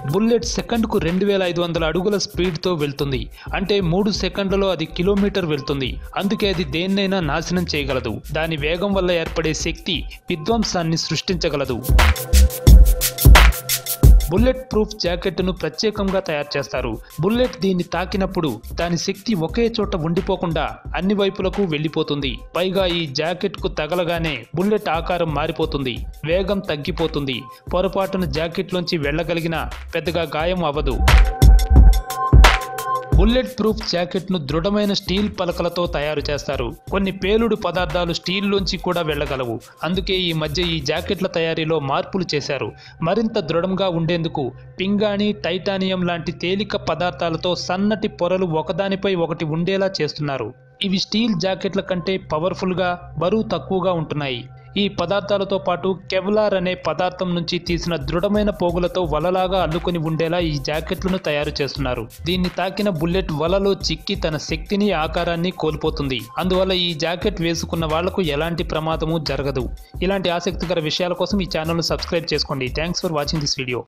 bullet సెకండ్కు రెండు వేల ఐదు వందల అడుగుల స్పీడ్తో వెళ్తుంది అంటే మూడు సెకండ్లలో అది కిలోమీటర్ వెళ్తుంది అందుకే అది దేన్నైనా నాశనం చేయగలదు దాని వేగం వల్ల ఏర్పడే శక్తి విధ్వంసాన్ని సృష్టించగలదు బుల్లెట్ ప్రూఫ్ జాకెట్ను ప్రత్యేకంగా తయారు చేస్తారు బుల్లెట్ దీన్ని తాకినప్పుడు దాని శక్తి ఒకే చోట ఉండిపోకుండా అన్ని వైపులకు వెళ్ళిపోతుంది పైగా ఈ జాకెట్కు తగలగానే బుల్లెట్ ఆకారం మారిపోతుంది వేగం తగ్గిపోతుంది పొరపాటున జాకెట్లోంచి వెళ్ళగలిగినా పెద్దగా గాయం అవ్వదు బుల్లెట్ ప్రూఫ్ జాకెట్ను దృఢమైన స్టీల్ పలకలతో తయారు చేస్తారు కొన్ని పేలుడు పదార్థాలు స్టీల్లోంచి కూడా వెళ్ళగలవు అందుకే ఈ మధ్య ఈ జాకెట్ల తయారీలో మార్పులు చేశారు మరింత దృఢంగా ఉండేందుకు పింగాణి టైటానియం లాంటి తేలిక పదార్థాలతో సన్నటి పొరలు ఒకదానిపై ఒకటి ఉండేలా చేస్తున్నారు ఇవి స్టీల్ జాకెట్ల కంటే పవర్ఫుల్గా బరువు తక్కువగా ఉంటున్నాయి ఈ పదార్థాలతో పాటు కెవ్లార్ అనే పదార్థం నుంచి తీసిన దృఢమైన పోగులతో వలలాగా అల్లుకొని ఉండేలా ఈ జాకెట్లను తయారు చేస్తున్నారు దీన్ని తాకిన బుల్లెట్ వలలో చిక్కి తన శక్తిని ఆకారాన్ని కోల్పోతుంది అందువల్ల ఈ జాకెట్ వేసుకున్న వాళ్లకు ఎలాంటి ప్రమాదము జరగదు ఇలాంటి ఆసక్తికర విషయాల కోసం ఈ ఛానల్ను సబ్స్క్రైబ్ చేసుకోండి thanks for watching this video